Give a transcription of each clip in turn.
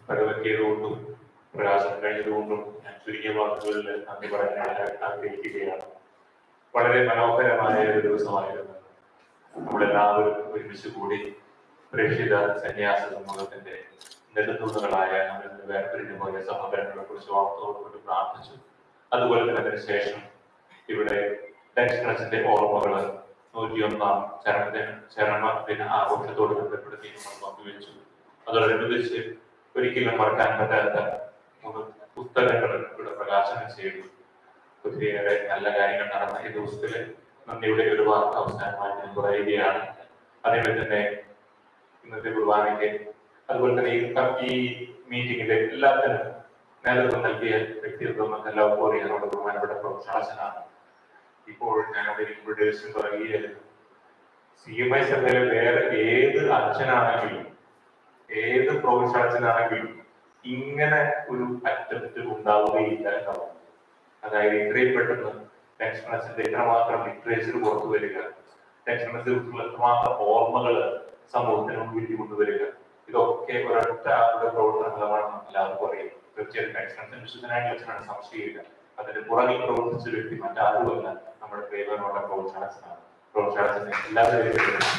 വരവെത്തിയതുകൊണ്ടും പ്രകാശനം കഴിഞ്ഞതുകൊണ്ടും ഞാൻ ചുരുങ്ങിയ വാക്കുകളിൽ നന്ദി പറയാൻ ആഗ്രഹിക്കുകയാണ് വളരെ മനോഹരമായ ഒരു ദിവസമായിരുന്നു നമ്മളെല്ലാവരും ഒരുമിച്ച് കൂടി പ്രേക്ഷിത സന്യാസ സമൂഹത്തിന്റെ നെടുന്നുകളായ നമ്മിൽ നിന്ന് വേർപിരിഞ്ഞു പോയ സഹോദരങ്ങളെ കുറിച്ച് വാർത്തകളോട് പ്രാർത്ഥിച്ചു അതുപോലെ തന്നെ അതിന് ശേഷം ഇവിടെ ഡെക്സ്ട്രസിന്റെ ഓർമ്മകള് നൂറ്റിയൊന്നാം ചരണദിന ചരണദിന ആഘോഷത്തോട് ബന്ധപ്പെടുത്തി നമ്മൾ പങ്കുവച്ചു അതോടനുബന്ധിച്ച് ഒരിക്കലും മറക്കാൻ പറ്റാത്ത മൂന്ന് പുസ്തകങ്ങൾ ഇവിടെ പ്രകാശനം ചെയ്തു ഒത്തിരിയേറെ നല്ല കാര്യങ്ങൾ നടന്ന ഈ ദിവസത്തില് നന്ദിയുടെ ഒരു വാർത്ത അവസാനമായി ഞാൻ പറയുകയാണ് അതേപോലെ തന്നെ ഇന്നത്തെ കുർബാനയ്ക്ക് അതുപോലെ തന്നെ ഈ ക- ഈ മീറ്റിംഗിന്റെ എല്ലാത്തിനും നേതൃത്വം നൽകിയ വ്യക്തിത്വം നമുക്ക് എല്ലാവർക്കും അറിയാം നമ്മുടെ ബഹുമാനപ്പെട്ട പ്രൊഫഷണൽസിനാണ് ഇപ്പോൾ ഞാൻ അവിടെ ഇരിക്കുമ്പോൾ ദേശം പറയുകയായിരുന്നു സി എം ഐ സഭയിലെ വേറെ ഏത് അച്ഛനാണെങ്കിലും ഏത് പ്രൊഫഷണൽസിനാണെങ്കിലും ഇങ്ങനെ ഒരു അറ്റംപ്റ്റ് ഉണ്ടാവുകയില്ല എന്നാണ് അതായത് ഇത്രയും പെട്ടെന്ന് ടെക്സ്മസിന്റെ ഇത്രമാത്രം ലിറ്ററേച്ചർ പുറത്തു വരിക ടെക്സ്മസിനെ കുറിച്ചുള്ള എത്രമാത്രം ഓർമ്മകൾ സമൂഹത്തിന് മുമ്പിൽ കൊണ്ടുവരിക ഇതൊക്കെ ഒരൊറ്റ ആളുടെ പ്രവർത്തന ഫലമാണെന്ന് എല്ലാവർക്കും അറിയാം തീർച്ചയായും ടെക്സ്മസിന് വിശുദ്ധനായ അച്ഛനാണ് സംശയിക്കുക അതിന്റെ പുറകിൽ പ്രവർത്തിച്ച ഒരു വ്യക്തി മറ്റാരുമല്ല നമ്മുടെ ദൈവനുള്ള പ്രോത്സാഹനമാണ് പ്രോത്സാഹനത്തിന് എല്ലാവരെയും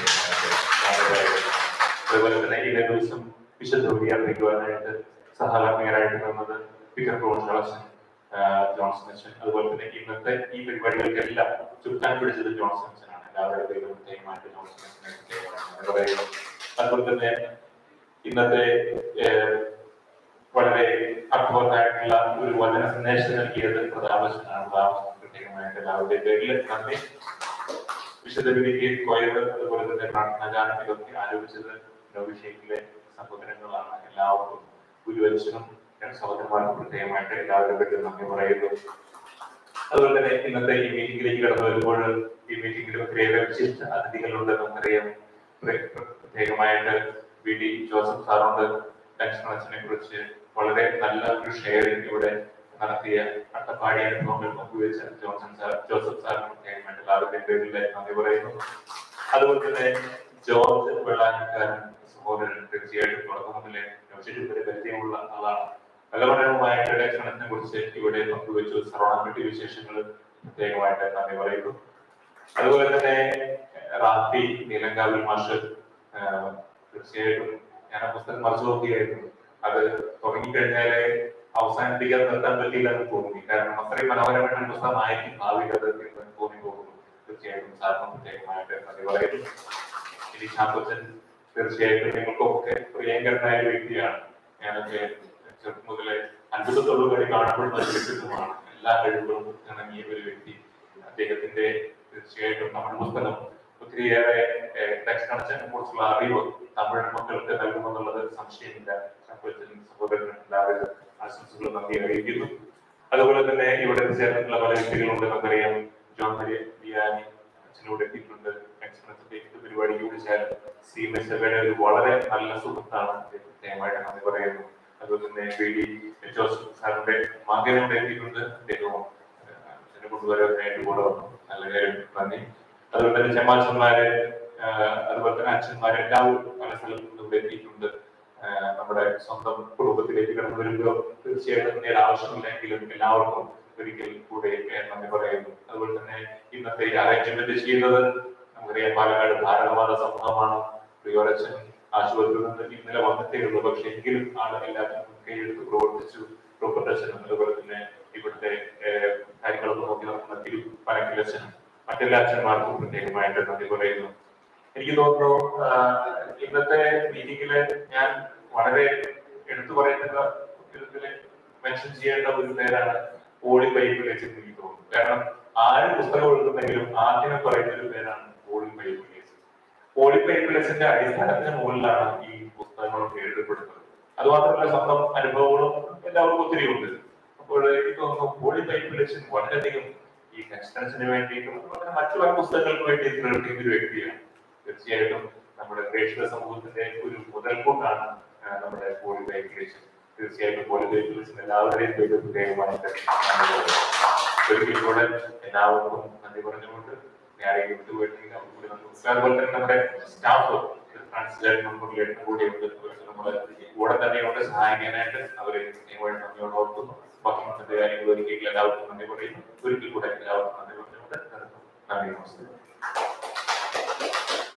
അതുപോലെ തന്നെ ഇതേ ദിവസം വിശുദ്ധ അറിയിക്കുവാനായിട്ട് സഹകർമ്മികരായിട്ട് വന്നത് സ്പീക്കർ പ്രോത്സാഹൻ ജോൺസൺ അച്ഛൻ അതുപോലെ തന്നെ ഇന്നത്തെ ഈ പരിപാടികൾക്കെല്ലാം ചുക്കാൻ പിടിച്ചത് ജോൺസൺ അച്ഛനാണ് എല്ലാവരുടെയും പേരും പ്രത്യേകമായിട്ട് ജോൺസൺ അച്ഛനെ പ്രത്യേകമായിട്ട് പറയുന്നു അതുപോലെ തന്നെ ഇന്നത്തെ ഏഹ്, വളരെ അർത്ഥവത്തായിട്ടുള്ള ഒരു വചന സന്ദേശം നൽകിയത് പ്രതാപശനാണ് പ്രതാപശൻ പ്രത്യേകമായിട്ട് എല്ലാവരുടെയും പേരിൽ നന്ദി വിശുദ്ധ വിധിക്ക് കോയവ് അതുപോലെ തന്നെ പ്രാർത്ഥനാഗാനം ഇതൊക്കെ ആലോചിച്ചത് നവവിഷയത്തിലെ സഹോദരങ്ങളാണ് എല്ലാവർക്കും ഗുരുവച്ചനും സഹോദരന്മാർക്കും പ്രത്യേകമായിട്ട് എല്ലാവരുടെ പേരിൽ നന്ദി പറയുന്നു അതുപോലെ തന്നെ ഇന്നത്തെ ഈ മീറ്റിംഗിലേക്ക് കടന്നു വരുമ്പോൾ ഈ മീറ്റിംഗിൽ ഒത്തിരിയേറെ വിശിഷ്ട അതിഥികളുണ്ട് നമുക്കറിയാം പ്ര- പ്രത്യേകമായിട്ട് വി ഡി ജോസഫ് സാറുണ്ട് ലക്ഷ്മണച്ചനെ കുറിച്ച് വളരെ നല്ല ഒരു ഷെയറിംഗ് ഇവിടെ നടത്തിയ അട്ടപ്പാടി അനുഭവങ്ങൾ പങ്കുവെച്ച ജോൺസൺ സാർ ജോസഫ് സാറിന് പ്രത്യേകമായിട്ട് എല്ലാവരുടെയും പേരിൽ നന്ദി പറയുന്നു അതുപോലെ തന്നെ ജോർജ് വെള്ളാനക്കാരൻ സഹോദരൻ തീർച്ചയായിട്ടും തുടക്കം മുതലേ നവശേഷിപ്പിന്റെ പരിചയമുള്ള ആളാണ് ഫലപരവുമായിട്ട് ലക്ഷണത്തിനെ കുറിച്ച് ഇവിടെ പങ്കുവെച്ചു സർവണപ്പെട്ടി വിശേഷങ്ങൾ പ്രത്യേകമായിട്ട് നന്ദി പറയുന്നു അതുപോലെ തന്നെ റാഫി നീലങ്കാവിൽ മാഷ് ആഹ്, തീർച്ചയായിട്ടും ഞാൻ ആ പുസ്തകം മറിച്ചു നോക്കിയായിരുന്നു അത് തുടങ്ങിക്കഴിഞ്ഞാല് അവസാനിപ്പിക്കാൻ നിർത്താൻ പറ്റില്ല എന്ന് തോന്നി കാരണം അത്രയും മനോഹരമായിട്ടുള്ള പുസ്തകമായിരിക്കും ഭാവിയിൽ അത് എന്ന് തോന്നി പോകുന്നു തീർച്ചയായിട്ടും സാറിന് പ്രത്യേകമായിട്ട് നന്ദി പറയുന്നു ഇനി ചാക്കോച്ചൻ തീർച്ചയായിട്ടും നിങ്ങൾക്കൊക്കെ പ്രിയങ്കരനായ ഒരു വ്യക്തിയാണ് ഞാനൊക്കെ ചെറുപ്പം മുതലേ അത്ഭുതത്തോടു കൂടി കാണപ്പെടുന്ന ഒരു വ്യക്തിത്വമാണ് എല്ലാ കഴിവുകളും ഇണങ്ങിയ ഒരു വ്യക്തി അദ്ദേഹത്തിന്റെ തീർച്ചയായിട്ടും നമ്മുടെ പുസ്തകം ഒത്തിരിയേറെ ദക്ഷിണാച്ചനെ കുറിച്ചുള്ള അറിവ് തമിഴ് മക്കൾക്ക് നൽകുമെന്നുള്ളത് സംശയമില്ല ചാക്കോച്ചൻ സഹോദരൻ എല്ലാവരും ആശംസകൾ നന്ദി അറിയിക്കുന്നു അതുപോലെ തന്നെ ഇവിടെ ചേർന്നിട്ടുള്ള പല വ്യക്തികളുണ്ട് നമുക്കറിയാം ജോൺ മരിയ ബിയാനി അച്ഛനോട് എത്തിയിട്ടുണ്ട് എക്സ്പ്രസിന്റെ ഇത് പരിപാടിക്ക് വിളിച്ചാൽ സി എം എസ് എയുടെ ഒരു വളരെ നല്ല സുഹൃത്താണ് അദ്ദേഹം പ്രത്യേകമായിട്ട് നന്ദി പറയുന്നു അതുപോലെ തന്നെ വി ഡി ജോസഫ് സാറിന്റെ മകനോട് എത്തിയിട്ടുണ്ട് അദ്ദേഹവും ഏഹ്, അച്ഛനെ കൊണ്ടുവരാനായിട്ട് കൂടെ വന്നു നല്ല കാര്യം നന്ദി അതുപോലെ തന്നെ ചെമ്മാച്ചന്മാര് ആഹ്, അതുപോലെ തന്നെ അച്ഛന്മാര് എല്ലാവരും പല സ്ഥലത്തും ഇവിടെ എത്തിയിട്ടുണ്ട് ആഹ്, നമ്മുടെ സ്വന്തം കുടുംബത്തിലേക്ക് കടന്നു വരുമ്പോൾ തീർച്ചയായിട്ടും നേരെ ആവശ്യമില്ലെങ്കിലും എല്ലാവർക്കും ഒരിക്കൽ കൂടെ ഏഹ്, നന്ദി പറയുന്നു അതുപോലെ തന്നെ ഇന്നത്തെ അറേഞ്ച്മെന്റ് ചെയ്യുന്നത് നമുക്കറിയാം പാലക്കാട് ഭാരതമാത സമൂഹമാണ് പ്രിയോരച്ചൻ ആശുപത്രിയിൽ നിന്ന് ഇന്നലെ വന്നിട്ടേ ഉള്ളൂ പക്ഷെ എങ്കിലും ആള് എല്ലാത്തിനും കൈയെടുത്ത് പ്രവർത്തിച്ചു പ്രൊപ്പറേഷനും അതുപോലെ തന്നെ ഇവിടുത്തെ ഏഹ്, കാര്യങ്ങളൊക്കെ നോക്കി നടക്കുന്ന തിരു പനക്കിലച്ചനും മറ്റെല്ലാ അച്ഛന്മാർക്കും പ്രത്യേകമായിട്ട് നന്ദി പറയുന്നു എനിക്ക് തോന്നുന്നു ആഹ്, ഇന്നത്തെ മീറ്റിംഗില് ഞാൻ വളരെ എടുത്തു പറയുന്ന വിധത്തില് മെൻഷൻ ചെയ്യേണ്ട ഒരു പേരാണ് പോളി ബൈബിൾ എന്ന് എനിക്ക് തോന്നുന്നു കാരണം ആര് പുസ്തകം എഴുതുന്നെങ്കിലും ആദ്യമേ പറയുന്ന ഒരു പേരാണ് പോളി ബൈബിൾ പോളി ബൈബിൾസിന്റെ അടിസ്ഥാനത്തിന് മുകളിലാണ് ഈ പുസ്തകങ്ങളൊക്കെ എഴുതപ്പെടുന്നത് അതുമാത്രമല്ല സ്വന്തം അനുഭവങ്ങളും എല്ലാവർക്കും ഒത്തിരി ഉണ്ട് അപ്പോൾ എനിക്ക് തോന്നുന്നു പോളി ബൈബിൾസ് വളരെയധികം ഈ ടെക്സ്റ്റൻസിന് വേണ്ടിയിട്ടും അതുപോലെ തന്നെ മറ്റു പല പുസ്തകങ്ങൾക്ക് വേണ്ടി പ്രവർത്തിക്കുന്ന ഒരു വ്യക്തിയാണ് തീർച്ചയായിട്ടും നമ്മുടെ പ്രേക്ഷക സമൂഹത്തിന്റെ ഒരു മുതൽക്കൂട്ടാണ് ആ, നമ്മുടെ പോളി ബൈബിൾസ് തീർച്ചയായിട്ടും പോളി ബൈബിൾസിന് എല്ലാവരുടെയും പേര് പ്രത്യേകമായിട്ട് നന്ദി പറയുന്നു. ഒരിക്കൽ കൂടെ എല്ലാവർക്കും നന്ദി പറഞ്ഞുകൊണ്ട് ഞാൻ ഈ വിട്ടുപോയിട്ട് അതുപോലെ തന്നെ നമ്മുടെ സ്റ്റാഫ് ഫ്രാൻസിലേക്കും മുരളിയേട്ടനും കൂടിയുണ്ട് നമ്മള് കൂടെ തന്നെയുണ്ട് സഹായിക്കാനായിട്ട് അവര് നിയമമായിട്ട് നന്ദിയോട് ഓർക്കുന്നു ബാക്കി മറ്റു കാര്യങ്ങൾ ഒരിക്കലും എല്ലാവർക്കും നന്ദി പറയുന്നു ഒരിക്കൽ കൂടെ എല്ലാവർക്കും നന്ദി പറഞ്ഞുകൊണ്ട് നിർത്തുന്നു. നന്ദി നമസ്കാരം